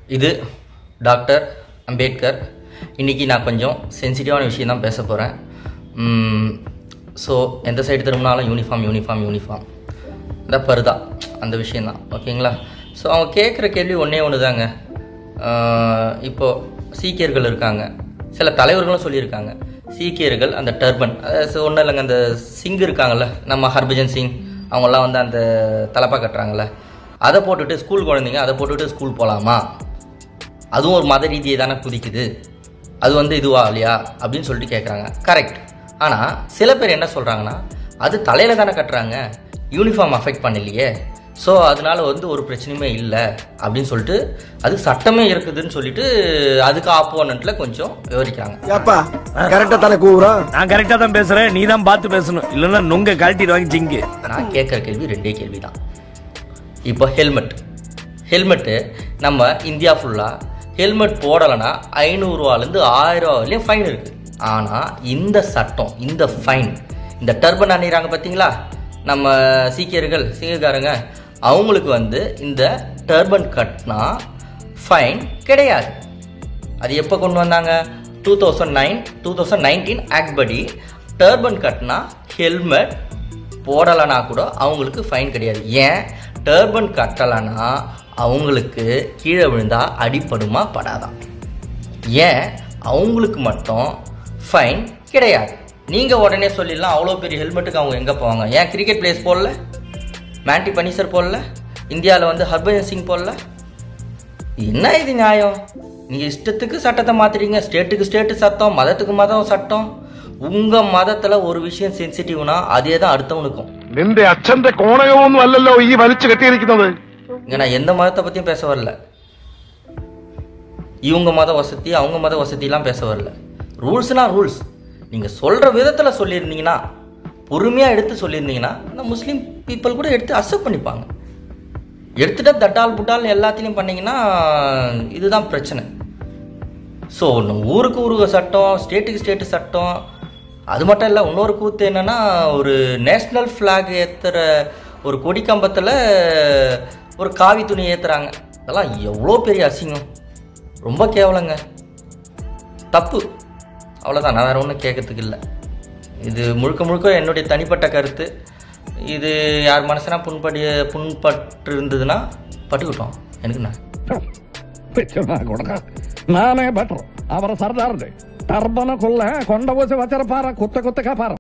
இது டாக்டர் அம்பேத்கர் இன்றைக்கி நான் கொஞ்சம் சென்சிட்டிவான விஷயம் தான் பேச போகிறேன் ஸோ எந்த சைடு திரும்பினாலும் யூனிஃபார்ம் யூனிஃபார்ம் யூனிஃபார்ம் இந்த பருதா அந்த விஷயந்தான் ஓகேங்களா ஸோ அவங்க கேட்குற கேள்வி ஒன்றே ஒன்று தாங்க இப்போது சீக்கியர்கள் இருக்காங்க சில தலைவர்களும் சொல்லியிருக்காங்க சீக்கியர்கள் அந்த டர்பன் ஒன்றும் இல்லைங்க அந்த சிங் இருக்காங்கல்ல நம்ம ஹர்பஜன் சிங் அவங்கெல்லாம் வந்து அந்த தலப்பா கட்டுறாங்கல்ல அதை போட்டுட்டு ஸ்கூல் குழந்தைங்க அதை போட்டுட்டு ஸ்கூல் போகலாமா அதுவும் ஒரு மத ரீதியை தானே குதிக்குது அது வந்து இதுவா இல்லையா அப்படின்னு சொல்லிட்டு கேட்குறாங்க கரெக்ட் ஆனால் சில பேர் என்ன சொல்கிறாங்கன்னா அது தலையில் தானே கட்டுறாங்க யூனிஃபார்ம் அஃபெக்ட் பண்ணலையே ஸோ அதனால வந்து ஒரு பிரச்சனையுமே இல்லை அப்படின்னு சொல்லிட்டு அது சட்டமே இருக்குதுன்னு சொல்லிட்டு அதுக்கு ஆப்போனண்ட்டில் கொஞ்சம் விவரிக்கிறாங்க ஏப்பா கரெக்டா தானே கூவுறோம் நான் கரெக்டா தான் பேசுறேன் நீ தான் பார்த்து பேசணும் இல்லைன்னா நுங்க கழட்டிடுவாங்க ஜிங்கு நான் கேட்குற கேள்வி ரெண்டே கேள்வி தான் இப்போ ஹெல்மெட் ஹெல்மெட்டு நம்ம இந்தியா ஃபுல்லாக ஹெல்மெட் போடலைன்னா ஐநூறுரூவாலேருந்து ஆயிரம் வரையும் ஃபைன் இருக்குது ஆனால் இந்த சட்டம் இந்த ஃபைன் இந்த டர்பன் அணிகிறாங்க பார்த்தீங்களா நம்ம சீக்கியர்கள் சீக்கியக்காரங்க அவங்களுக்கு வந்து இந்த டர்பன் கட்டினா ஃபைன் கிடையாது அது எப்போ கொண்டு வந்தாங்க two thousand nine two thousand nineteen act படி டர்பன் கட்டினா ஹெல்மெட் போடலைன்னா கூட அவங்களுக்கு ஃபைன் கிடையாது ஏன் டர்பன் கட்டலைன்னா அவங்களுக்கு கீழே விழுந்தா அடிப்படுமா படாதான் ஏன் அவங்களுக்கு மட்டும் ஃபைன் கிடையாது நீங்கள் உடனே சொல்லிடலாம் அவ்வளோ பெரிய ஹெல்மெட்டுக்கு அவங்க எங்கே போவாங்க ஏன் கிரிக்கெட் பிளேயர்ஸ் போடல மேண்டி பனீசர் போடல இந்தியாவில் வந்து ஹர்பஜன் சிங் போடல என்ன இது நியாயம் நீங்கள் இஷ்டத்துக்கு சட்டத்தை மாத்துறீங்க ஸ்டேட்டுக்கு ஸ்டேட்டு சட்டம் மதத்துக்கு மதம் சட்டம் உங்கள் மதத்தில் ஒரு விஷயம் சென்சிட்டிவ்னா அதே தான் அடுத்தவனுக்கும் നിന്റെ അച്ഛന്റെ കോണകമൊന്നും അല്ലല്ലോ ഈ വലിച്ചു കെട്ടിയിരിക്കുന്നത് இங்கே நான் எந்த மதத்தை பற்றியும் பேச வரல இவங்க மத வசதி அவங்க மத வசதிலாம் பேச வரல ரூல்ஸ்னா ரூல்ஸ் நீங்கள் சொல்கிற விதத்தில் சொல்லியிருந்தீங்கன்னா பொறுமையாக எடுத்து சொல்லியிருந்தீங்கன்னா இந்த முஸ்லீம் பீப்புள் கூட எடுத்து அக்செப்ட் பண்ணிப்பாங்க எடுத்துட்டா தட்டால் புட்டால் எல்லாத்தையும் பண்ணீங்கன்னா இதுதான் பிரச்சனை ஸோ ஊருக்கு ஊருக்கு சட்டம் ஸ்டேட்டுக்கு ஸ்டேட்டு சட்டம் அது மட்டும் இல்லை இன்னொரு கூத்து என்னன்னா ஒரு நேஷ்னல் ஃப்ளாக் ஏற்றுற ஒரு கொடி கம்பத்தில் ஒரு காவி துணி ஏற்றுறாங்க அதெல்லாம் எவ்வளோ பெரிய அசிங்கம் ரொம்ப கேவலங்க தப்பு அவ்வளோதான் நான் வேறு ஒன்றும் கேட்கறதுக்கு இல்லை இது முழுக்க முழுக்க என்னுடைய தனிப்பட்ட கருத்து இது யார் மனசுனா புண்படி புண்பட்டு இருந்ததுன்னா பட்டுக்கிட்டோம் எனக்கு என்ன ನಾನೇ ಭಟ್ರು ಅವರ ಸರ್ದಾರ್ದೆ ಟರ್ಬನ ಕೊಲ್ಲ ಕೊಂಡ ಬೋಸಿ ವಚರ ಪಾರ ಕುತ್ತ ಕುತ್ತ ಕಾಪಾರ